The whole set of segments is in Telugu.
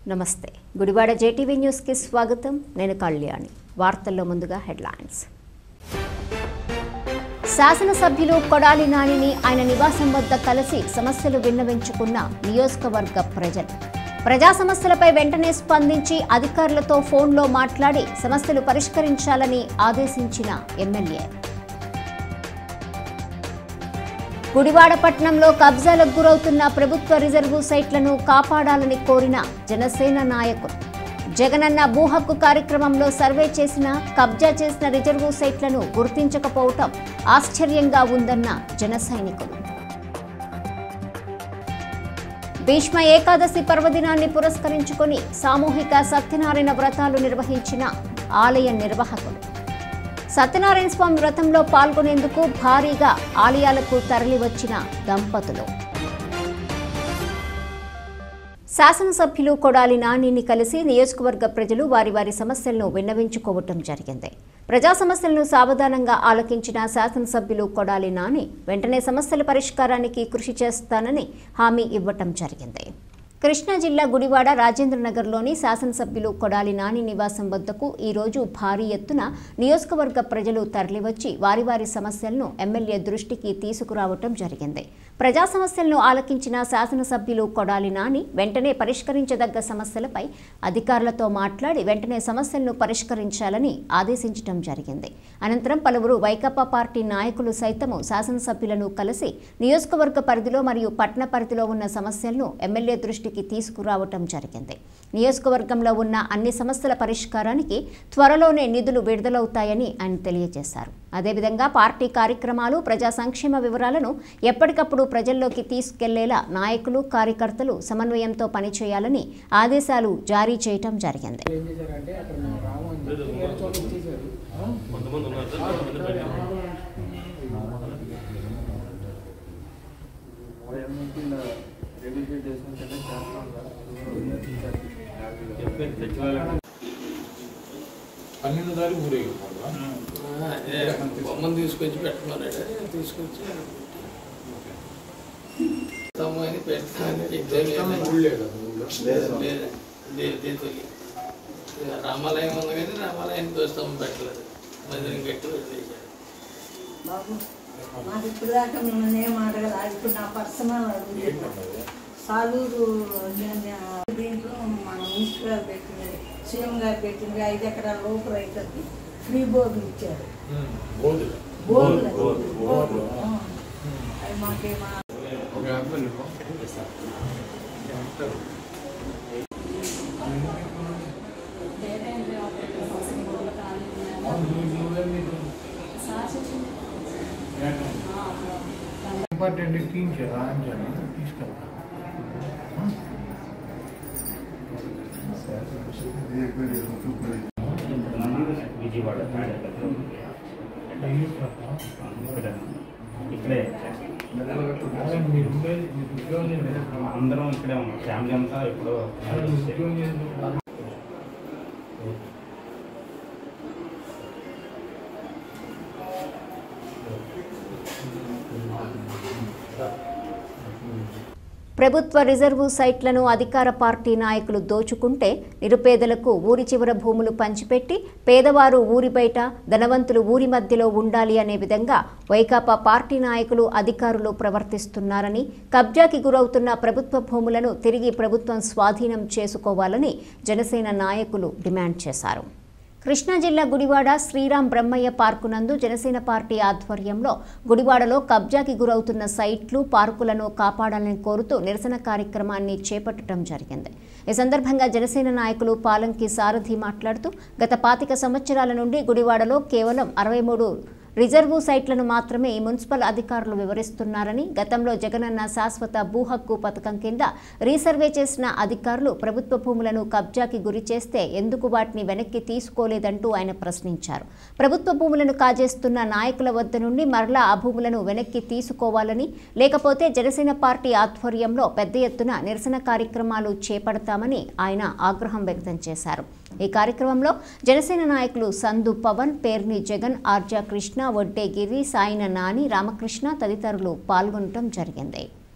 నమస్తే గుడివాడ జేటీవీ న్యూస్కి స్వాగతం నేను కళ్యాణి వార్తల్లో ముందుగా హెడ్లైన్స్ శాసనసభ్యులు కొడాలి నానిని ఆయన నివాసం వద్ద కలిసి సమస్యలు విన్నవించుకున్న నియోజకవర్గ ప్రజలు ప్రజా సమస్యలపై వెంటనే స్పందించి అధికారులతో ఫోన్లో మాట్లాడి సమస్యలు పరిష్కరించాలని ఆదేశించిన ఎమ్మెల్యే గుడివాడ పట్టణంలో కబ్జాలకు గురవుతున్న ప్రభుత్వ రిజర్వు సైట్లను కాపాడాలని కోరిన జనసేన నాయకులు జగనన్న భూ హక్కు కార్యక్రమంలో సర్వే చేసిన కబ్జా చేసిన రిజర్వు సైట్లను గుర్తించకపోవటం ఆశ్చర్యంగా ఉందన్న జన సైనికులు భీష్మ ఏకాదశి పర్వదినాన్ని పురస్కరించుకొని సామూహిక సత్యనారాయణ వ్రతాలు నిర్వహించిన ఆలయ నిర్వాహకులు సత్యనారాయణ స్వామి వ్రతంలో పాల్గొనేందుకు భారీగా ఆలయాలకు తరలివచ్చిన దంపతులు శాసనసభ్యులు కొడాలి నానిని కలిసి నియోజకవర్గ ప్రజలు వారి వారి సమస్యలను విన్నవించుకోవటం జరిగింది ప్రజా సమస్యలను సావధానంగా ఆలకించిన శాసనసభ్యులు కొడాలి నాని వెంటనే సమస్యల పరిష్కారానికి కృషి చేస్తానని హామీ ఇవ్వటం జరిగింది కృష్ణా జిల్లా గుడివాడ రాజేంద్రనగర్లోని శాసనసభ్యులు కొడాలి నాని నివాసం వద్దకు ఈరోజు భారీ ఎత్తున నియోజకవర్గ ప్రజలు తరలివచ్చి వారి వారి సమస్యలను ఎమ్మెల్యే దృష్టికి తీసుకురావటం జరిగింది ప్రజా సమస్యలను ఆలకించిన శాసనసభ్యులు కొడాలి నాని వెంటనే పరిష్కరించదగ్గ సమస్యలపై అధికారులతో మాట్లాడి వెంటనే సమస్యలను పరిష్కరించాలని ఆదేశించడం జరిగింది అనంతరం పలువురు వైకాపా పార్టీ నాయకులు సైతము శాసనసభ్యులను కలిసి నియోజకవర్గ పరిధిలో మరియు పట్టణ పరిధిలో ఉన్న సమస్యలను ఎమ్మెల్యే దృష్టికి తీసుకురావటం జరిగింది నియోజకవర్గంలో ఉన్న అన్ని సమస్యల పరిష్కారానికి త్వరలోనే నిధులు విడుదలవుతాయని ఆయన తెలియజేశారు అదేవిధంగా పార్టీ కార్యక్రమాలు ప్రజా సంక్షేమ వివరాలను ఎప్పటికప్పుడు ప్రజల్లోకి తీసుకెళ్లేలా నాయకులు కార్యకర్తలు సమన్వయంతో పనిచేయాలని ఆదేశాలు జారీ చేయటం జరిగింది ఏం చేశారంటే అక్కడ మేము రాము అని చెప్పి వేరే చోట ఇచ్చేసారు కొంతమంది ఉన్నారు సార్ కొంతమంది పెట్టాము చెప్పి సచివాలయం పన్నెండు తారీఖు ఊరేగిపోదా అదే బొమ్మను తీసుకొచ్చి పెట్టమన్నాడు తీసుకొచ్చి తమ్మని పెడతానని చెప్పాను ఊళ్ళే కదా ఊళ్ళో లేదు దీంతో రామాలయం ఉంది కానీ రామాలయం దోస్తాం పెట్టలేదు మందిరం కట్టి వదిలేశారు బాబు మాకు ఇప్పుడు దాకా మిమ్మల్ని ఏం అడగల ఇప్పుడు నా పర్సనల్ ఏంటన్నది సాలూరు నేను దీంట్లో మన మినిస్టర్ గారు పెట్టినది సీఎం గారు పెట్టినవి ఐదు ఎకరాల లోపు రైతులకి ఫ్రీ బోర్డులు ఇచ్చారు బోధుల బోర్డులు బోర్డు, బోర్డులు బోర్డు. ఆ. అవి మాకేమా ఒక యాభై ఇంపార్టెంట్ తీయించారు రాయించాను తీసుకెళ్తాను విజయవాడ తాడేపల్లి. ఇక్కడ ఇక్కడే మీరు ఉండేది మీరు ఉద్యోగం చేయలేదు. అందరం ఇక్కడే ఉన్నాం ఫ్యామిలీ అంతా ఇప్పుడు మీరు ఉద్యోగం చేయలేదు. ప్రభుత్వ రిజర్వు సైట్లను అధికార పార్టీ నాయకులు దోచుకుంటే నిరుపేదలకు ఊరి చివర భూములు పంచిపెట్టి పేదవారు ఊరి బయట ధనవంతులు ఊరి మధ్యలో ఉండాలి అనే విధంగా వైకాపా పార్టీ నాయకులు అధికారులు ప్రవర్తిస్తున్నారని కబ్జాకి గురవుతున్న ప్రభుత్వ భూములను తిరిగి ప్రభుత్వం స్వాధీనం చేసుకోవాలని జనసేన నాయకులు డిమాండ్ చేశారు కృష్ణా జిల్లా గుడివాడ శ్రీరామ్ బ్రహ్మయ్య పార్కు నందు జనసేన పార్టీ ఆధ్వర్యంలో గుడివాడలో కబ్జాకి గురవుతున్న సైట్లు పార్కులను కాపాడాలని కోరుతూ నిరసన కార్యక్రమాన్ని చేపట్టడం జరిగింది ఈ సందర్భంగా జనసేన నాయకులు పాలంకి సారథి మాట్లాడుతూ గత పాతిక సంవత్సరాల నుండి గుడివాడలో కేవలం అరవై మూడు రిజర్వు సైట్లను మాత్రమే ఈ మున్సిపల్ అధికారులు వివరిస్తున్నారని గతంలో జగనన్న శాశ్వత భూ హక్కు పథకం కింద రీసర్వే చేసిన అధికారులు ప్రభుత్వ భూములను కబ్జాకి గురి చేస్తే ఎందుకు వాటిని వెనక్కి తీసుకోలేదంటూ ఆయన ప్రశ్నించారు ప్రభుత్వ భూములను కాజేస్తున్న నాయకుల వద్ద నుండి మరలా ఆ భూములను వెనక్కి తీసుకోవాలని లేకపోతే జనసేన పార్టీ ఆధ్వర్యంలో పెద్ద ఎత్తున నిరసన కార్యక్రమాలు చేపడతామని ఆయన ఆగ్రహం వ్యక్తం చేశారు ఈ కార్యక్రమంలో జనసేన నాయకులు సందు పవన్ పేర్ని జగన్ ఆర్జా కృష్ణ వడ్డేగిరి సాయిన నాని రామకృష్ణ తదితరులు పాల్గొనడం జరిగింది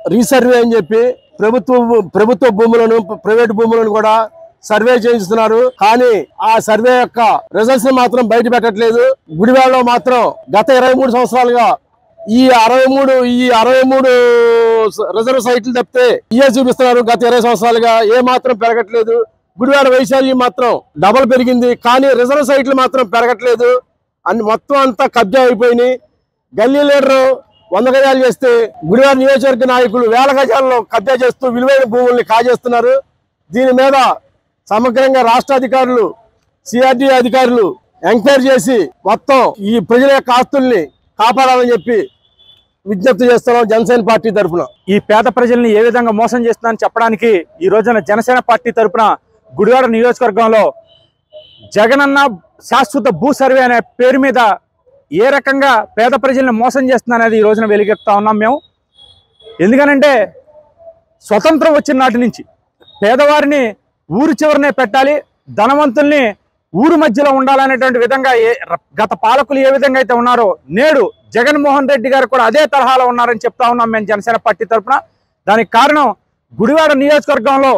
రీసర్వే అని చెప్పి ప్రభుత్వ భూ- ప్రభుత్వ భూములను ప్రైవేట్ భూములను కూడా సర్వే చేయిస్తున్నారు కానీ ఆ సర్వే యొక్క రిజల్ట్స్ మాత్రం బయట పెట్టట్లేదు గుడివాడలో మాత్రం గత ఇరవై మూడు సంవత్సరాలుగా ఈ అరవై మూడు ఈ అరవై మూడు రిజర్వ్ సైట్లు తప్పితే ఇయే చూపిస్తున్నారు గత ఇరవై సంవత్సరాలుగా ఏ మాత్రం పెరగట్లేదు గుడివాడ వైశాల్యం మాత్రం డబల్ పెరిగింది కానీ రిజర్వ్ సైట్లు మాత్రం పెరగట్లేదు అన్ని మొత్తం అంతా కబ్జా అయిపోయినాయి గల్లీ లీడరు వంద గజాలు చేస్తే గుడివాడ నియోజకవర్గ నాయకులు వేల గజాల్లో కబ్జా చేస్తూ విలువైన భూముల్ని కాజేస్తున్నారు దీని మీద సమగ్రంగా రాష్ట్ర అధికారులు సిఆర్డి అధికారులు ఎంక్వైరీ చేసి మొత్తం ఈ ప్రజల యొక్క ఆస్తుల్ని కాపాడాలని చెప్పి విజ్ఞప్తి చేస్తున్నాం జనసేన పార్టీ తరఫున ఈ పేద ప్రజల్ని ఏ విధంగా మోసం చేస్తుందని చెప్పడానికి ఈ రోజున జనసేన పార్టీ తరపున గుడివాడ నియోజకవర్గంలో జగనన్న శాశ్వత భూ సర్వే అనే పేరు మీద ఏ రకంగా పేద ప్రజల్ని మోసం చేస్తుంది అనేది ఈ రోజున వెలిగెత్తా ఉన్నాం మేము ఎందుకనంటే స్వతంత్రం వచ్చిన నాటి నుంచి పేదవారిని ఊరి చివరనే పెట్టాలి ధనవంతుల్ని ఊరు మధ్యలో ఉండాలనేటువంటి విధంగా ఏ గత పాలకులు ఏ విధంగా అయితే ఉన్నారో నేడు జగన్మోహన్ రెడ్డి గారు కూడా అదే తరహాలో ఉన్నారని చెప్తా ఉన్నాం మేము జనసేన పార్టీ తరఫున దానికి కారణం గుడివాడ నియోజకవర్గంలో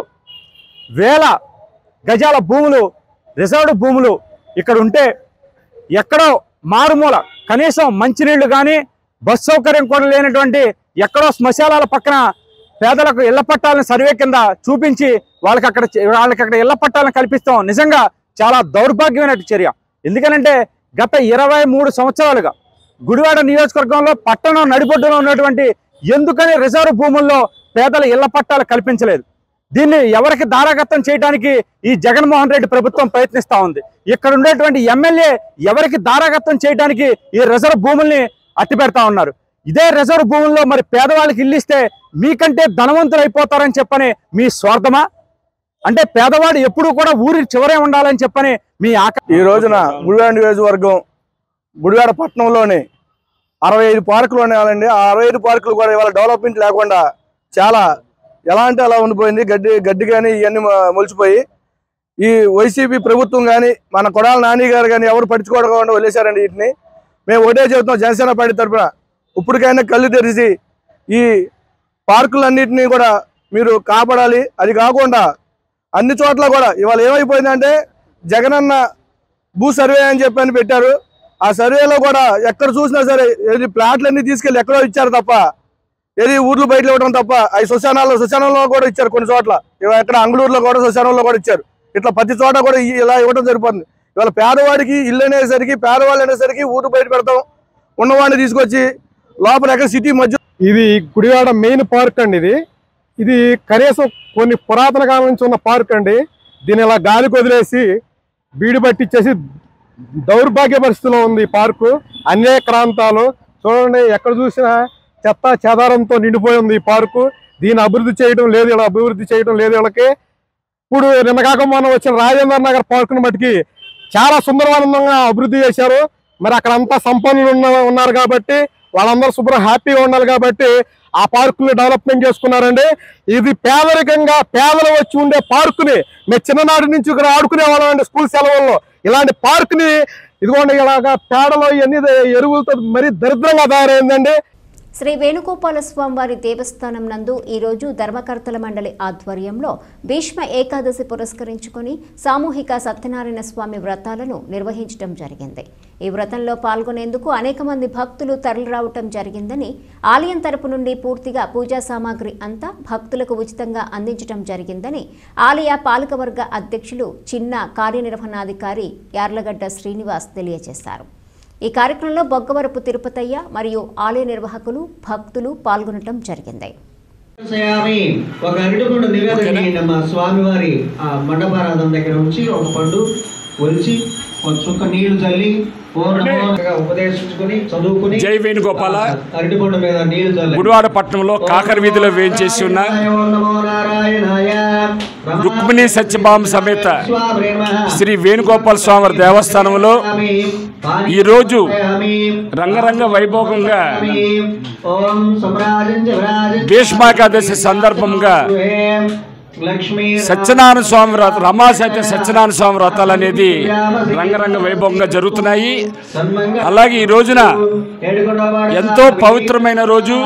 వేల గజాల భూములు రిజర్వ్డ్ భూములు ఇక్కడ ఉంటే ఎక్కడో మారుమూల కనీసం మంచినీళ్లు కానీ బస్ సౌకర్యం కూడా లేనటువంటి ఎక్కడో శ్మశానాల పక్కన పేదలకు ఇళ్ల పట్టాలను సర్వే కింద చూపించి వాళ్ళకి అక్కడ వాళ్ళకి అక్కడ ఇళ్ల పట్టాలను కల్పిస్తాం నిజంగా చాలా దౌర్భాగ్యమైన చర్య ఎందుకనంటే గత ఇరవై మూడు సంవత్సరాలుగా గుడివాడ నియోజకవర్గంలో పట్టణం నడిబొడ్డులో ఉన్నటువంటి ఎందుకని రిజర్వ్ భూముల్లో పేదల ఇళ్ల పట్టాలు కల్పించలేదు దీన్ని ఎవరికి దారాగతం చేయడానికి ఈ జగన్మోహన్ రెడ్డి ప్రభుత్వం ప్రయత్నిస్తా ఉంది ఇక్కడ ఉండేటువంటి ఎమ్మెల్యే ఎవరికి దారాగతం చేయడానికి ఈ రిజర్వ్ భూముల్ని అట్టి పెడతా ఉన్నారు ఇదే రిజర్వ్ భూముల్లో మరి పేదవాళ్ళకి ఇల్లు ఇస్తే మీకంటే ధనవంతులు అయిపోతారని చెప్పని మీ స్వార్థమా అంటే పేదవాడు ఎప్పుడూ కూడా ఊరి చివరే ఉండాలని చెప్పని మీ ఆక ఈ రోజున గుడివాడ నియోజకవర్గం గుడివాడ పట్టణంలోని అరవై ఐదు పార్కులు ఉన్నాయండి ఆ అరవై ఐదు పార్కులు కూడా ఇవాళ డెవలప్మెంట్ లేకుండా చాలా ఎలా అంటే అలా ఉండిపోయింది గడ్డి గడ్డి కానీ ఇవన్నీ మ- మొలిచిపోయి ఈ వైసీపీ ప్రభుత్వం కానీ మన కొడాల నాని గారు కానీ ఎవరు పట్టించుకోకుండా వదిలేశారండి వీటిని మేము ఒకటే చెబుతాం జనసేన పార్టీ తరఫున ఇప్పటికైనా కళ్ళు తెరిచి ఈ పార్కులన్నింటినీ కూడా మీరు కాపాడాలి అది కాకుండా అన్ని చోట్ల కూడా ఇవాళ ఏమైపోయిందంటే జగనన్న భూ సర్వే అని చెప్పి అని పెట్టారు ఆ సర్వేలో కూడా ఎక్కడ చూసినా సరే ఏది ప్లాట్లన్నీ తీసుకెళ్ళి ఎక్కడో ఇచ్చారు తప్ప ఏది ఊర్లు బయటలో ఇవ్వడం తప్ప అవి శ్మశానాల్లో శ్మశానంలో కూడా ఇచ్చారు కొన్ని చోట్ల ఇవాళ ఎక్కడ అంగళూరులో కూడా శ్మశానంలో కూడా ఇచ్చారు ఇట్లా ప్రతి చోట కూడా ఈ- ఇలా ఇవ్వడం సరిపోతుంది ఇవాళ పేదవాడికి ఇల్లు అనేసరికి పేదవాళ్ళు అనేసరికి ఊరు బయట పెడతాం ఉన్నవాడిని తీసుకొచ్చి లోపల ఎక్కడ సిటీ మధ్య ఇది గుడివాడ మెయిన్ పార్క్ అండి ఇది ఇది కనీసం కొన్ని పురాతన కాలం నుంచి ఉన్న పార్క్ అండి దీన్ని ఇలా గాలికి వదిలేసి బీడి పట్టించేసి దౌర్భాగ్య పరిస్థితిలో ఉంది ఈ పార్కు అనేక ప్రాంతాలు చూడండి ఎక్కడ చూసినా చెత్త చెదారంతో నిండిపోయి ఉంది ఈ పార్కు దీన్ని అభివృద్ధి చేయడం లేదు ఇలా అభివృద్ధి చేయడం లేదు వీళ్ళకి ఇప్పుడు నిన్న కాక మొన్న వచ్చిన రాజేంద్ర నగర్ పార్కును బట్టికి చాలా సుందరవనంగా అభివృద్ధి చేశారు మరి అక్కడ అంతా సంపన్నులు ఉన్న- ఉన్నారు కాబట్టి వాళ్ళందరూ శుభ్రం హ్యాపీగా ఉండాలి కాబట్టి ఆ పార్కుని డెవలప్మెంట్ చేసుకున్నారండి ఇది పేదరికంగా పేదలు వచ్చి ఉండే పార్కుని మేము చిన్ననాటి నుంచి ఇక్కడ ఆడుకునే వాళ్ళం అండి స్కూల్ సెలవుల్లో ఇలాంటి పార్కుని ఇదిగోండి ఇలాగా పేడలో ఇవన్నీ ఎరువులతో మరీ దరిద్రంగా తయారైందండి శ్రీ వేణుగోపాల స్వామివారి దేవస్థానం నందు ఈరోజు ధర్మకర్తల మండలి ఆధ్వర్యంలో భీష్మ ఏకాదశి పురస్కరించుకొని సామూహిక సత్యనారాయణ స్వామి వ్రతాలను నిర్వహించడం జరిగింది ఈ వ్రతంలో పాల్గొనేందుకు అనేక మంది భక్తులు తరలిరావటం జరిగిందని ఆలయం తరపు నుండి పూర్తిగా పూజా సామాగ్రి అంతా భక్తులకు ఉచితంగా అందించడం జరిగిందని ఆలయ పాలకవర్గ అధ్యక్షులు చిన్న కార్యనిర్వహణాధికారి యార్లగడ్డ శ్రీనివాస్ తెలియజేశారు ఈ కార్యక్రమంలో బొగ్గవరపు తిరుపతయ్య మరియు ఆలయ నిర్వాహకులు భక్తులు పాల్గొనడం జరిగింది చేయాలి ఒక అరటిపండు నివేదన చేయండి అమ్మా స్వామివారి ఆ మండపారాధన దగ్గర ఉంచి ఒక పండు ఒలిచి ఒక చుక్క నీళ్లు చల్లి ఓం నమో నమః ఉపదేశించుకుని చదువుకుని జై వేణుగోపాల ఆ అరటిపండు మీద నీళ్లు చల్లి గుడివాడ పట్టణంలో కాకర వీధిలో వేయించేసి ఉన్న ఓం నమో నారాయణాయ రుక్మిణి సత్యభామ సమేత శ్రీ వేణుగోపాల స్వామి దేవస్థానంలో ఈరోజు రంగరంగ వైభోగంగా ఓం సమ్రాజం జ విరాజం భీష్మాకాదశి సందర్భంగా లక్ష్మీ సత్యనారాయణ స్వామి వ్రత రమాసత్య సత్యనారాయణ స్వామి వ్రతాలు అనేది రంగరంగ వైభవంగా జరుగుతున్నాయి అలాగే ఈ రోజున ఎంతో పవిత్రమైన రోజు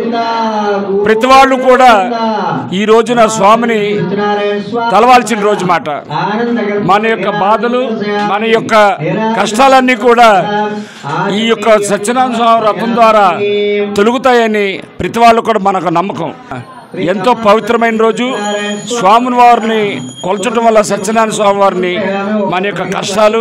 ప్రతి వాళ్ళు కూడా ఈ రోజున స్వామిని తలవాల్సిన రోజు మాట మన యొక్క బాధలు మన యొక్క కష్టాలన్నీ కూడా ఈ యొక్క సత్యనారాయణ స్వామి వ్రతం ద్వారా తొలుగుతాయని ప్రతి వాళ్ళు కూడా మనకు నమ్మకం ఎంతో పవిత్రమైన రోజు స్వామిని వారిని కొలచడం వల్ల సత్యనారాయణ స్వామి వారిని మన యొక్క కష్టాలు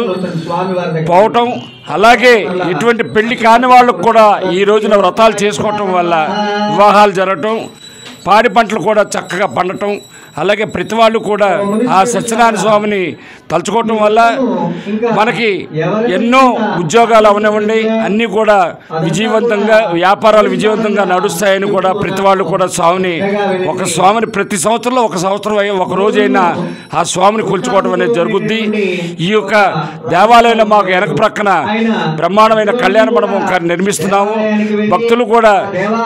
పోవటం అలాగే ఎటువంటి పెళ్లి కాని వాళ్ళకు కూడా ఈ రోజున వ్రతాలు చేసుకోవటం వల్ల వివాహాలు జరగటం పాడి పంటలు కూడా చక్కగా పండటం అలాగే ప్రతి వాళ్ళు కూడా ఆ సత్యనారాయణ స్వామిని తలుచుకోవటం వల్ల మనకి ఎన్నో ఉద్యోగాలు అవనివ్వండి అన్నీ కూడా విజయవంతంగా వ్యాపారాలు విజయవంతంగా నడుస్తాయని కూడా ప్రతి వాళ్ళు కూడా స్వామిని ఒక స్వామిని ప్రతి సంవత్సరంలో ఒక సంవత్సరం అయ్యి ఒక రోజైనా ఆ స్వామిని కొలుచుకోవడం అనేది జరుగుద్ది ఈ యొక్క దేవాలయంలో మాకు వెనక ప్రక్కన బ్రహ్మాండమైన కళ్యాణ మండపం క- నిర్మిస్తున్నాము భక్తులు కూడా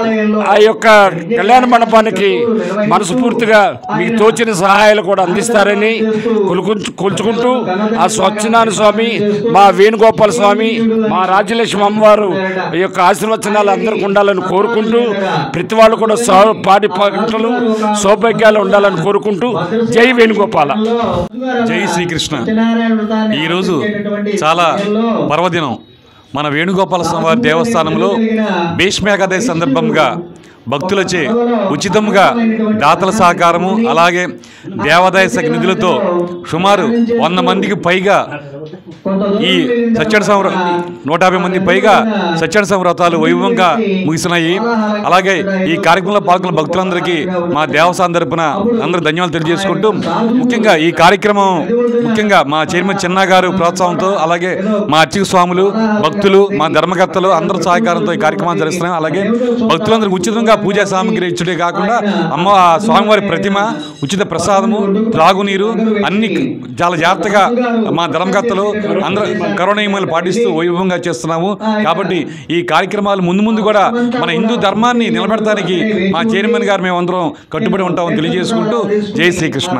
ఆ యొక్క కళ్యాణ మండపానికి మనస్ఫూర్తిగా మీకు తోచిన సహాయాలు కూడా అందిస్తారని కొలుకుంచు కొలుచుకుంటూ ఆ స్వచ్ఛనారాయణ స్వామి మా వేణుగోపాల స్వామి మా రాజ్యలక్ష్మి అమ్మవారు ఈ యొక్క ఆశీర్వచనాలు అందరికి ఉండాలని కోరుకుంటూ ప్రతి వాళ్ళు కూడా సౌ పాడి పంటలు సౌభాగ్యాలు ఉండాలని కోరుకుంటూ జై వేణుగోపాల జై శ్రీకృష్ణ ఈరోజు చాలా పర్వదినం మన వేణుగోపాల స్వామి దేవస్థానంలో భీష్మేకాదశి సందర్భంగా భక్తులచే ఉచితంగా దాతల సహకారము అలాగే దేవాదాయ శాఖ నిధులతో సుమారు వంద మందికి పైగా ఈ సత్యన సంవ్ర నూట యాభై మంది పైగా సత్యన సంవ్రతాలు వైభవంగా ముగిసినాయి అలాగే ఈ కార్యక్రమంలో పాల్గొన్న భక్తులందరికీ మా దేవస్థానం తరపున అందరూ ధన్యవాదాలు తెలియజేసుకుంటూ ముఖ్యంగా ఈ కార్యక్రమం ముఖ్యంగా మా చైర్మన్ చిన్న గారు ప్రోత్సాహంతో అలాగే మా అర్చక స్వాములు భక్తులు మా ధర్మకర్తలు అందరూ సహకారంతో ఈ కార్యక్రమాన్ని జరుస్తున్నాం అలాగే భక్తులందరికీ ఉచితంగా పూజా సామాగ్రి ఇచ్చుడే కాకుండా అమ్మ ఆ స్వామివారి ప్రతిమ ఉచిత ప్రసాదము త్రాగునీరు అన్ని చాలా జాగ్రత్తగా మా ధర్మకర్తలు అందరూ కరోనా నియమాలు పాటిస్తూ వైభవంగా చేస్తున్నాము కాబట్టి ఈ కార్యక్రమాలు ముందు ముందు కూడా మన హిందూ ధర్మాన్ని నిలబెడటానికి మా చైర్మన్ గారు మేమందరం కట్టుబడి ఉంటామని తెలియజేసుకుంటూ జై శ్రీకృష్ణ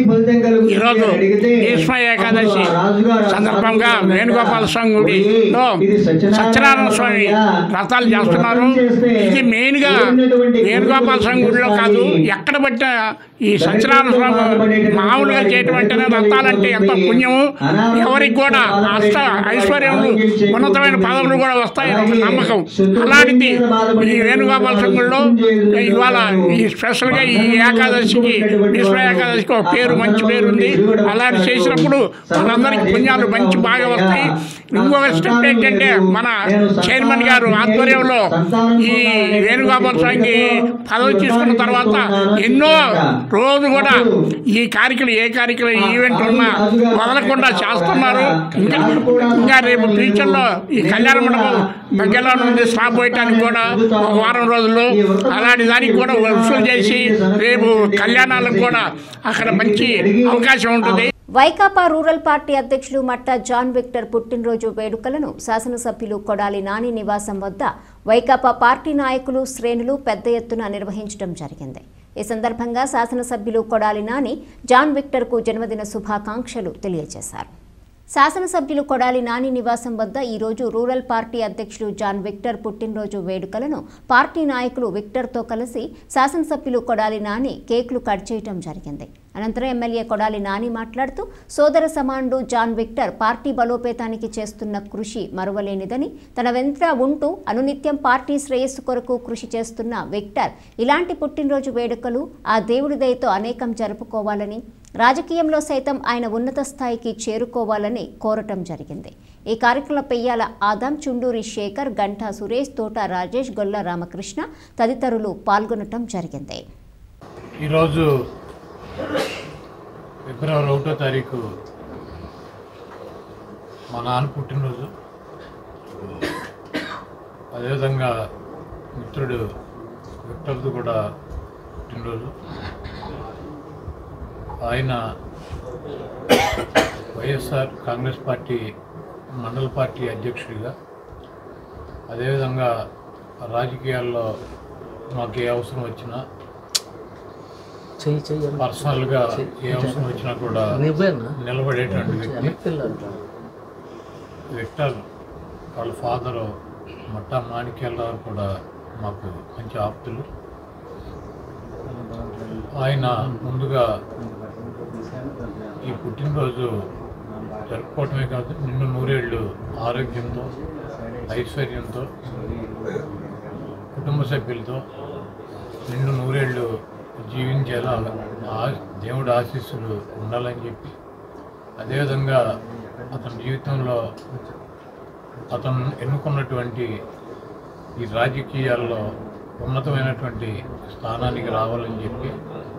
ఈరోజు భీష్మ ఏకాదశి సందర్భంగా వేణుగోపాల స్వామి గుడిలో సత్యనారాయణ స్వామి వ్రతాలు చేస్తున్నారు ఇది మెయిన్గా వేణుగోపాల స్వామి గుడిలో కాదు ఎక్కడ పట్టిన ఈ సత్యనారాయణ స్వామి మామూలుగా చేయటం వ్రతాలంటే ఎంత పుణ్యము ఎవరికి కూడా అష్ట ఐశ్వర్యములు ఉన్నతమైన పదవులు కూడా వస్తాయని ఒక నమ్మకం అలాంటిది ఈ వేణుగోపాల స్వామి గుడిలో ఇవాళ ఈ స్పెషల్గా ఈ ఏకాదశికి భీష్మ ఏకాదశికి ఒక పేరు మంచి పేరు ఉంది అలాంటి చేసినప్పుడు మనందరికి పుణ్యాలు మంచి బాగా వస్తాయి ఇంకొక స్టెప్ ఏంటంటే మన చైర్మన్ గారు ఆధ్వర్యంలో ఈ వేణుగోపాల స్వామికి పదవి తీసుకున్న తర్వాత ఎన్నో రోజు కూడా ఈ కార్యక్రమం ఏ కార్యక్రమం ఈవెంట్ ఉన్నా వదలకుండా చేస్తున్నారు ఇంకా ఇంకా రేపు ఫ్యూచర్లో ఈ కళ్యాణ మండపం దగ్గరలో నుండి స్టాప్ పోయటానికి కూడా ఒక వారం రోజులు అలాంటి దానికి కూడా వసూలు చేసి రేపు కళ్యాణాలకు కూడా అక్కడ మంచి అవకాశం ఉంటుంది వైకాపా రూరల్ పార్టీ అధ్యక్షులు మట్టా జాన్ విక్టర్ పుట్టినరోజు వేడుకలను శాసనసభ్యులు కొడాలి నాని నివాసం వద్ద వైకాపా పార్టీ నాయకులు శ్రేణులు పెద్ద ఎత్తున నిర్వహించడం జరిగింది ఈ సందర్భంగా శాసనసభ్యులు కొడాలి నాని జాన్ విక్టర్కు జన్మదిన శుభాకాంక్షలు తెలియజేశారు శాసనసభ్యులు కొడాలి నాని నివాసం వద్ద ఈరోజు రూరల్ పార్టీ అధ్యక్షుడు జాన్ విక్టర్ పుట్టినరోజు వేడుకలను పార్టీ నాయకులు విక్టర్తో కలిసి శాసనసభ్యులు కొడాలి నాని కేకులు కట్ చేయడం జరిగింది అనంతరం ఎమ్మెల్యే కొడాలి నాని మాట్లాడుతూ సోదర సమానుడు జాన్ విక్టర్ పార్టీ బలోపేతానికి చేస్తున్న కృషి మరువలేనిదని తన వెంట ఉంటూ అనునిత్యం పార్టీ శ్రేయస్సు కొరకు కృషి చేస్తున్న విక్టర్ ఇలాంటి పుట్టినరోజు వేడుకలు ఆ దేవుడి దయతో అనేకం జరుపుకోవాలని రాజకీయంలో సైతం ఆయన ఉన్నత స్థాయికి చేరుకోవాలని కోరటం జరిగింది ఈ కార్యక్రమంలో పెయ్యాల ఆదాం చుండూరి శేఖర్ గంటా సురేష్ తోట రాజేష్ గొల్ల రామకృష్ణ తదితరులు పాల్గొనటం జరిగింది ఈరోజు ఫిబ్రవరి ఒకటో తారీఖు మా నాన్న పుట్టినరోజు అదేవిధంగా మిత్రుడు విక్టర్ది కూడా పుట్టినరోజు ఆయన వైఎస్ఆర్ కాంగ్రెస్ పార్టీ మండల పార్టీ అధ్యక్షుడిగా అదేవిధంగా రాజకీయాల్లో మాకు ఏ అవసరం వచ్చినా పర్సనల్గా ఏ అవసరం వచ్చినా కూడా నిలబడేటువంటి వ్యక్తి విక్టర్ వాళ్ళ ఫాదరు మట్టా మాణిక్యాలరావు కూడా మాకు మంచి ఆప్తులు ఆయన ముందుగా ఈ పుట్టినరోజు జరుపుకోవటమే కాదు నిన్ను నూరేళ్ళు ఆరోగ్యంతో ఐశ్వర్యంతో కుటుంబ సభ్యులతో నిన్ను నూరేళ్ళు జీవించేలా ఆ దేవుడి ఆశీస్సులు ఉండాలని చెప్పి అదేవిధంగా అతని జీవితంలో అతను ఎన్నుకున్నటువంటి ఈ రాజకీయాల్లో ఉన్నతమైనటువంటి స్థానానికి రావాలని చెప్పి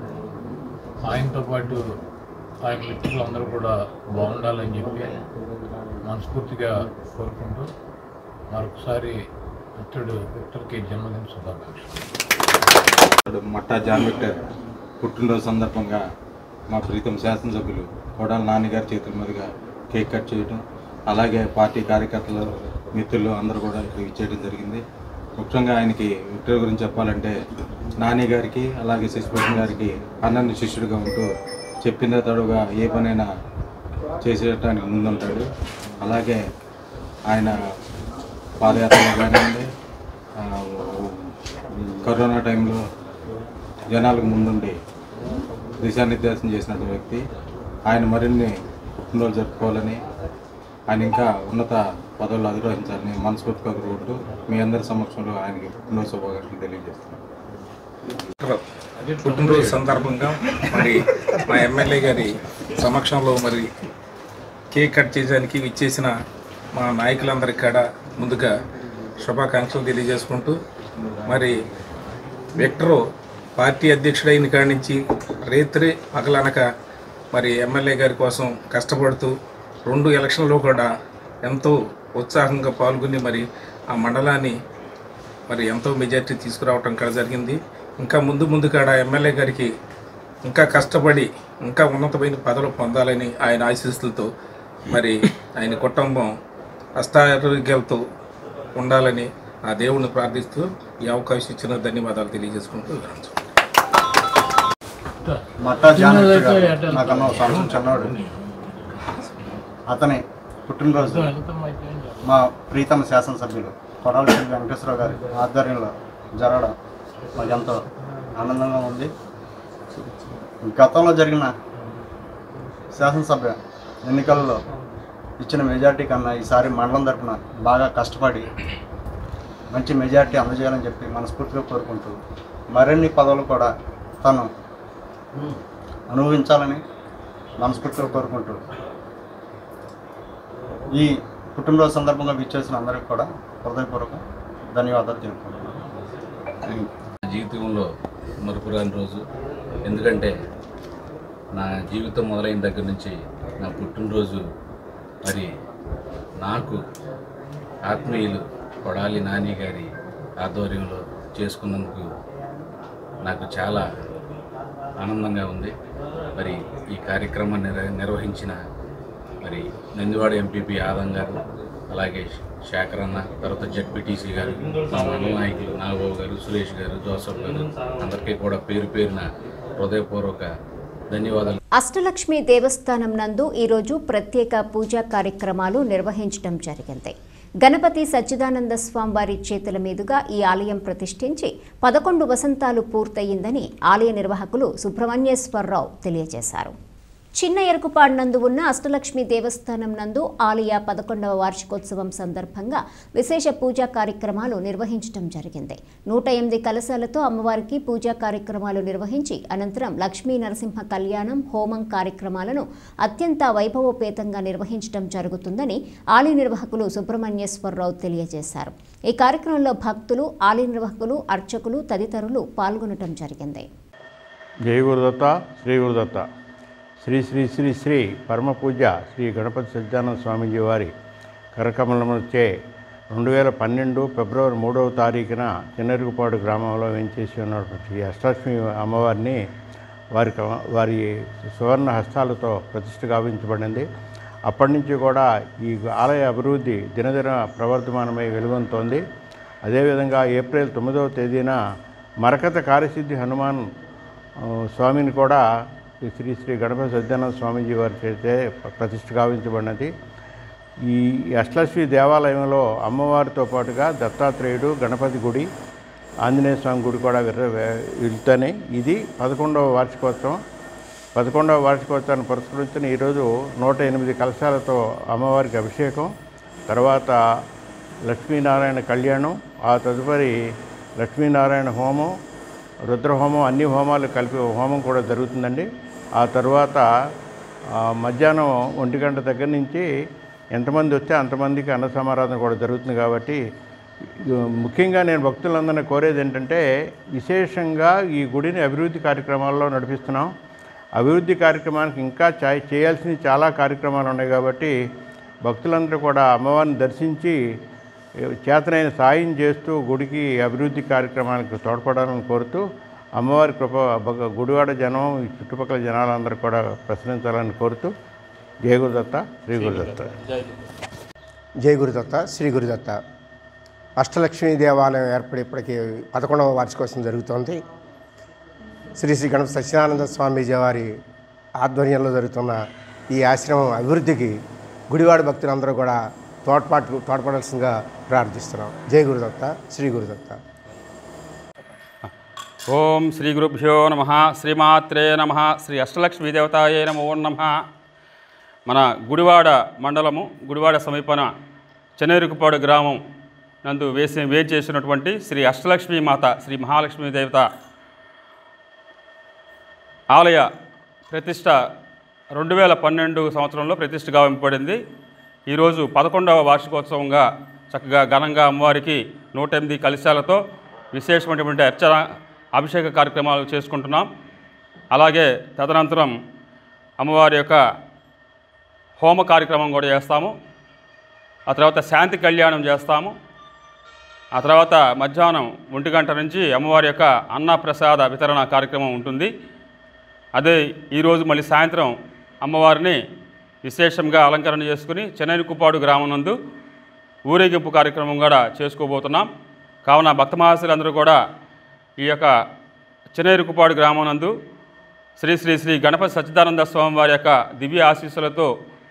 ఆయనతో పాటు ఆయన మిత్రులు అందరూ కూడా బాగుండాలని చెప్పి మనస్ఫూర్తిగా కోరుకుంటూ మరొకసారి మిత్రుడు విక్టర్కి జన్మదిన శుభాకాంక్షలు మట్టా జాన్ విక్టర్ పుట్టినరోజు సందర్భంగా మా ప్రీతం శాసనసభ్యులు కొడాల నాన్నగారి చేతుల మీదుగా కేక్ కట్ చేయడం అలాగే పార్టీ కార్యకర్తలు మిత్రులు అందరూ కూడా ఇక్కడ ఇచ్చేయడం జరిగింది ముఖ్యంగా ఆయనకి విక్టర్ గురించి చెప్పాలంటే నాని గారికి అలాగే శశిభూషణ్ గారికి అన్నన్ని శిష్యుడిగా ఉంటూ చెప్పిన తడుగా ఏ పనైనా చేసేయటానికి ముందుంటాడు అలాగే ఆయన పాదయాత్రలో కానివ్వండి ఆ, కరోనా టైంలో జనాలకు ముందుండి దిశానిర్దేశం చేసినటువంటి వ్యక్తి ఆయన మరిన్ని పుట్టినరోజు జరుపుకోవాలని ఆయన ఇంకా ఉన్నత పదవులు అధిరోహించాలని మనస్ఫూర్తిగా కోరుకుంటూ మీ అందరి సమక్షంలో ఆయనకి పుట్టినరోజు శుభాకాంక్షలు తెలియజేస్తున్నాను పుట్టినరోజు సందర్భంగా మరి మా ఎమ్మెల్యే గారి సమక్షంలో మరి కేక్ కట్ చేయడానికి ఇచ్చేసిన మా నాయకులందరికీ కూడా ముందుగా శుభాకాంక్షలు తెలియజేసుకుంటూ మరి విక్టరు పార్టీ అధ్యక్షుడైన కాడి నుంచి రేత్రి పగలనక మరి ఎమ్మెల్యే గారి కోసం కష్టపడుతూ రెండు ఎలక్షన్లో కూడా ఎంతో ఉత్సాహంగా పాల్గొని మరి ఆ మండలాన్ని మరి ఎంతో మెజార్టీ తీసుకురావటం కూడా జరిగింది ఇంకా ముందు ముందు కాడ ఎమ్మెల్యే గారికి ఇంకా కష్టపడి ఇంకా ఉన్నతమైన పదవులు పొందాలని ఆయన ఆశీస్సులతో మరి ఆయన కుటుంబం అష్టారోగ్యాలతో ఉండాలని ఆ దేవుణ్ణి ప్రార్థిస్తూ ఈ అవకాశం ఇచ్చిన ధన్యవాదాలు తెలియజేసుకుంటూ వివరించు మట్టా జానకి గారు నాకన్నా ఒక సంవత్సరం చిన్నవాడు అతని పుట్టినరోజు మా ప్రీతమ శాసనసభ్యులు కొడాల శ్రీ వెంకటేశ్వరరావు గారి ఆధ్వర్యంలో జరగడం మాకు ఎంతో ఆనందంగా ఉంది గతంలో జరిగిన శాసనసభ ఎన్నికల్లో ఇచ్చిన మెజార్టీ కన్నా ఈసారి మండలం తరపున బాగా కష్టపడి మంచి మెజార్టీ అందజేయాలని చెప్పి మనస్ఫూర్తిగా కోరుకుంటూ మరిన్ని పదవులు కూడా తను అనుభవించాలని మనస్ఫూర్తిగా కోరుకుంటూ ఈ పుట్టినరోజు సందర్భంగా విచ్చేసిన అందరికీ కూడా హృదయపూర్వక ధన్యవాదాలు తెలుపుకుంటున్నాను నా జీవితంలో మరుపురాని రోజు ఎందుకంటే నా జీవితం మొదలైన దగ్గర నుంచి నా పుట్టినరోజు మరి నాకు ఆత్మీయులు కొడాలి నాని గారి ఆధ్వర్యంలో చేసుకున్నందుకు నాకు చాలా ఆనందంగా ఉంది మరి ఈ కార్యక్రమాన్ని నిర్వ- నిర్వహించిన మరి నందివాడ ఎంపీపీ ఆదం గారు అలాగే శేఖర్ అన్న తర్వాత జడ్పీటీసీ గారు మా మండల నాయకులు నాగబాబు గారు సురేష్ గారు జోసఫ్ గారు అందరికీ కూడా పేరు పేరున హృదయపూర్వక ధన్యవాదాలు అష్టలక్ష్మి దేవస్థానం నందు ఈరోజు ప్రత్యేక పూజా కార్యక్రమాలు నిర్వహించడం జరిగింది గణపతి సచ్చిదానంద స్వామి వారి చేతుల మీదుగా ఈ ఆలయం ప్రతిష్ఠించి పదకొండు వసంతాలు పూర్తయిందని ఆలయ నిర్వాహకులు సుబ్రహ్మణ్యేశ్వరరావు తెలియజేశారు చిన్న ఎరుకుపాడు నందు ఉన్న అష్టలక్ష్మి దేవస్థానం నందు ఆలయ పదకొండవ వార్షికోత్సవం సందర్భంగా విశేష పూజా కార్యక్రమాలు నిర్వహించడం జరిగింది నూట ఎనిమిది కలశాలతో అమ్మవారికి పూజా కార్యక్రమాలు నిర్వహించి అనంతరం లక్ష్మీ నరసింహ కళ్యాణం హోమం కార్యక్రమాలను అత్యంత వైభవోపేతంగా నిర్వహించడం జరుగుతుందని ఆలయ నిర్వాహకులు సుబ్రహ్మణ్యేశ్వరరావు తెలియజేశారు ఈ కార్యక్రమంలో భక్తులు ఆలయ నిర్వాహకులు అర్చకులు తదితరులు పాల్గొనడం జరిగింది జై గురుదత్త శ్రీ గురుదత్త శ్రీ శ్రీ శ్రీ శ్రీ పరమ పూజ్య శ్రీ గణపతి సత్యానంద స్వామీజీ వారి కరకమలముచే రెండు వేల పన్నెండు ఫిబ్రవరి మూడవ తారీఖున చిన్నరుగుపాడు గ్రామంలో వేంచేసి ఉన్నటువంటి ఈ అష్టాలక్ష్మి అమ్మవారిని వారి క- వారి సువర్ణ హస్తాలతో ప్రతిష్ఠ గావించబడింది అప్పటి నుంచి కూడా ఈ ఆలయ అభివృద్ధి దినదిన ప్రవర్ధమానమై వెలుగొంతోంది అదేవిధంగా ఏప్రిల్ తొమ్మిదవ తేదీన మరకత కార్యసిద్ధి హనుమాన్ ఆ, స్వామిని కూడా ఈ శ్రీ శ్రీ గణపతి సత్యానంద స్వామీజీ వారి చేతే ప్రతిష్ఠ గావించబడినది ఈ అష్టలక్ష్మి దేవాలయంలో అమ్మవారితో పాటుగా దత్తాత్రేయుడు గణపతి గుడి ఆంజనేయ స్వామి గుడి కూడా విర్ర వెళ్తాయి ఇది పదకొండవ వార్షికోత్సవం పదకొండవ వార్షికోత్సవాన్ని పురస్కరించిన ఈరోజు నూట ఎనిమిది కలశాలతో అమ్మవారికి అభిషేకం తర్వాత లక్ష్మీనారాయణ కళ్యాణం ఆ తదుపరి లక్ష్మీనారాయణ హోమం రుద్రహోమం అన్ని హోమాలు కలిపి హోమం కూడా జరుగుతుందండి ఆ తర్వాత ఆ, మధ్యాహ్నం ఒంటి గంట దగ్గర నుంచి ఎంతమంది వస్తే అంతమందికి అన్న సమారాధన కూడా జరుగుతుంది కాబట్టి ఇ- ముఖ్యంగా నేను భక్తులందరినీ కోరేది ఏంటంటే విశేషంగా ఈ గుడిని అభివృద్ధి కార్యక్రమాల్లో నడిపిస్తున్నాం అభివృద్ధి కార్యక్రమానికి ఇంకా చా చేయాల్సిన చాలా కార్యక్రమాలు ఉన్నాయి కాబట్టి భక్తులందరూ కూడా అమ్మవారిని దర్శించి చేతనైన సాయం చేస్తూ గుడికి అభివృద్ధి కార్యక్రమానికి తోడ్పడాలని కోరుతూ అమ్మవారి కృప భగ- గుడివాడ జనం ఈ చుట్టుపక్కల జనాలందరూ కూడా ప్రశ్నించాలని కోరుతూ జయ గురుదత్త శ్రీ గురుదత్త జై గురుదత్త శ్రీ గురుదత్త అష్టలక్ష్మీ దేవాలయం ఏర్పడి ఇప్పటికి పదకొండవ వార్షికోత్సవం జరుగుతోంది శ్రీ శ్రీ గణపతి సత్యనానంద స్వామీజీ వారి ఆధ్వర్యంలో జరుగుతున్న ఈ ఆశ్రమం అభివృద్ధికి గుడివాడ భక్తులందరూ కూడా తోడ్పాటు తోడ్పడాల్సిందిగా ప్రార్థిస్తున్నాం జై గురుదత్త శ్రీ గురుదత్త ఓం శ్రీ గురుభ్యో నమ శ్రీమాత్రే నమ శ్రీ అష్టలక్ష్మీ దేవతాయే నమో నమ మన గుడివాడ మండలము గుడివాడ సమీపన చెనేరుకుపాడు గ్రామం నందు వేసి వేచేసినటువంటి శ్రీ అష్టలక్ష్మీ మాత శ్రీ మహాలక్ష్మీ దేవత ఆలయ ప్రతిష్ట రెండు వేల పన్నెండు సంవత్సరంలో ప్రతిష్ట గావింపబడింది ఈరోజు పదకొండవ వార్షికోత్సవంగా చక్కగా ఘనంగా అమ్మవారికి నూట ఎనిమిది కలశాలతో విశేషమైనటువంటి అర్చన అభిషేక కార్యక్రమాలు చేసుకుంటున్నాం అలాగే తదనంతరం అమ్మవారి యొక్క హోమ కార్యక్రమం కూడా చేస్తాము ఆ తర్వాత శాంతి కళ్యాణం చేస్తాము ఆ తర్వాత మధ్యాహ్నం ఒంటి గంట నుంచి అమ్మవారి యొక్క అన్న ప్రసాద వితరణ కార్యక్రమం ఉంటుంది అదే ఈరోజు మళ్ళీ సాయంత్రం అమ్మవారిని విశేషంగా అలంకరణ చేసుకుని చెన్నైకుప్పాడు గ్రామం నందు ఊరేగింపు కార్యక్రమం కూడా చేసుకోబోతున్నాం కావున భక్త మహాశులందరూ కూడా ఈ యొక్క చెన్నైరుకుపాడు గ్రామం నందు శ్రీ శ్రీ శ్రీ గణపతి సచ్చిదానంద స్వామి వారి యొక్క దివ్య ఆశీస్సులతో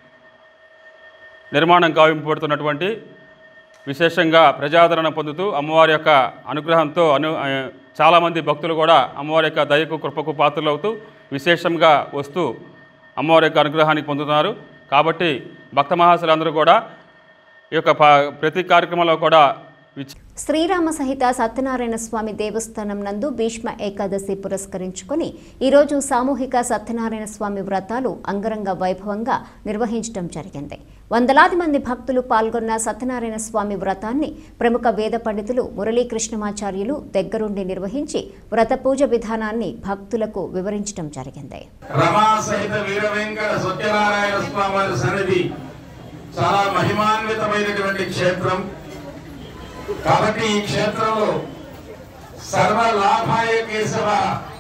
నిర్మాణం కావింపబడుతున్నటువంటి విశేషంగా ప్రజాదరణ పొందుతూ అమ్మవారి యొక్క అనుగ్రహంతో అను ఆ, చాలామంది భక్తులు కూడా అమ్మవారి యొక్క దయకు కృపకు పాత్రలవుతూ విశేషంగా వస్తూ అమ్మవారి యొక్క అనుగ్రహాన్ని పొందుతున్నారు కాబట్టి భక్త మహాశులందరూ కూడా ఈ యొక్క ప- ప్రతి కార్యక్రమంలో కూడా విచ్ శ్రీరామ సహిత సత్యనారాయణ స్వామి దేవస్థానం నందు భీష్మ ఏకాదశి పురస్కరించుకొని ఈరోజు సామూహిక సత్యనారాయణ స్వామి వ్రతాలు అంగరంగ వైభవంగా నిర్వహించడం జరిగింది వందలాది మంది భక్తులు పాల్గొన్న సత్యనారాయణ స్వామి వ్రతాన్ని ప్రముఖ వేద పండితులు మురళీకృష్ణమాచార్యులు దగ్గరుండి నిర్వహించి వ్రత పూజ విధానాన్ని భక్తులకు వివరించడం జరిగింది రమా సహిత వీర వెంకట సత్యనారాయణ స్వామి వారి సన్నిధి చాలా మహిమాన్వితమైనటువంటి క్షేత్రం కాబట్టి ఈ క్షేత్రంలో సర్వ లాభాయ కేశవ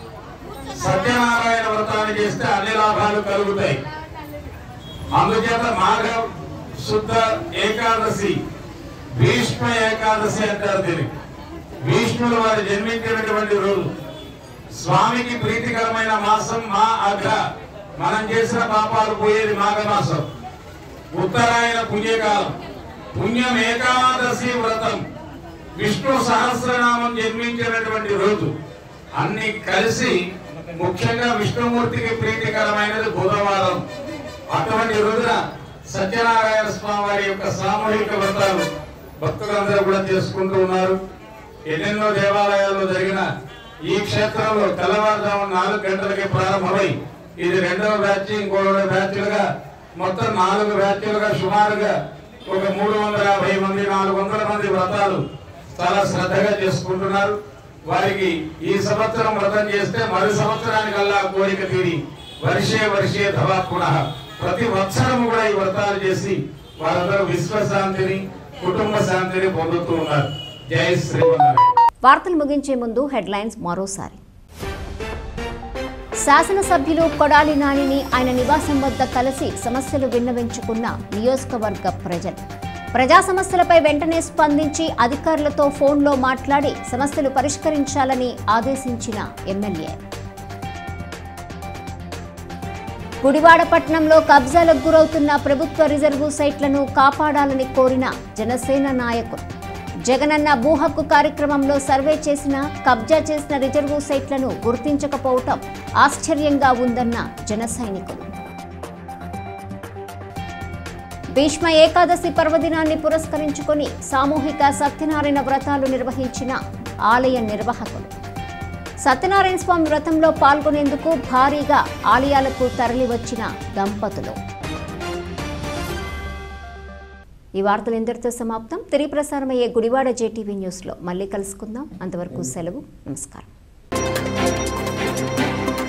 సత్యనారాయణ వ్రతాన్ని చేస్తే అన్ని లాభాలు కలుగుతాయి అందుచేత మాఘ శుద్ధ ఏకాదశి భీష్మ ఏకాదశి అంటారు దీన్ని భీష్ముల వారు జన్మించినటువంటి రోజు స్వామికి ప్రీతికరమైన మాసం మా అఘ మనం చేసిన పాపాలు పోయేది మాఘ మాసం ఉత్తరాయణ పుణ్యకాలం పుణ్యం ఏకాదశి వ్రతం విష్ణు సహస్రనామం జన్మించినటువంటి రోజు అన్ని కలిసి ముఖ్యంగా విష్ణుమూర్తికి ప్రీతికరమైనది బుధవారం అటువంటి రోజున సత్యనారాయణ స్వామి వారి యొక్క సామూహిక వ్రతాలు భక్తులందరూ కూడా చేసుకుంటూ ఉన్నారు ఎన్నెన్నో దేవాలయాల్లో జరిగిన ఈ క్షేత్రంలో తెల్లవారుజాము నాలుగు గంటలకి ప్రారంభమై ఇది రెండవ బ్యాచ్ ఇంకో రెండు బ్యాచ్లుగా మొత్తం నాలుగు బ్యాచ్లుగా సుమారుగా ఒక మూడు వందల యాభై మంది నాలుగు వందల మంది వ్రతాలు చాలా శ్రద్ధగా చేసుకుంటున్నారు వారికి ఈ సంవత్సరం వ్రతం చేస్తే మరు సంవత్సరానికల్లా కోరిక తీరి వర్షే వర్షే ధవా పునః ప్రతి వత్సరం కూడా ఈ వ్రతాలు చేసి వారందరూ విశ్వశాంతిని కుటుంబ శాంతిని పొందుతూ ఉన్నారు జై శ్రీమన్నారాయణ వార్తలు ముగించే ముందు హెడ్లైన్స్ మరోసారి శాసనసభ్యులు కొడాలి నానిని ఆయన నివాసం వద్ద కలిసి సమస్యలు విన్నవించుకున్న నియోజకవర్గ ప్రజలు ప్రజా సమస్యలపై వెంటనే స్పందించి అధికారులతో ఫోన్లో మాట్లాడి సమస్యలు పరిష్కరించాలని ఆదేశించిన ఎమ్మెల్యే గుడివాడ పట్టణంలో కబ్జాలకు గురవుతున్న ప్రభుత్వ రిజర్వు సైట్లను కాపాడాలని కోరిన జనసేన నాయకులు జగనన్న భూ హక్కు కార్యక్రమంలో సర్వే చేసిన కబ్జా చేసిన రిజర్వు సైట్లను గుర్తించకపోవటం ఆశ్చర్యంగా ఉందన్న జన సైనికులు భీష్మ ఏకాదశి పర్వదినాన్ని పురస్కరించుకొని సామూహిక సత్యనారాయణ వ్రతాలు నిర్వహించిన ఆలయ నిర్వాహకులు సత్యనారాయణ స్వామి వ్రతంలో పాల్గొనేందుకు భారీగా ఆలయాలకు తరలివచ్చిన దంపతులు ఈ వార్తలు ఇంతటితో సమాప్తం తిరిగి ప్రసారమయ్యే గుడివాడ జేటీవీ న్యూస్లో మళ్ళీ కలుసుకుందాం అంతవరకు సెలవు నమస్కారం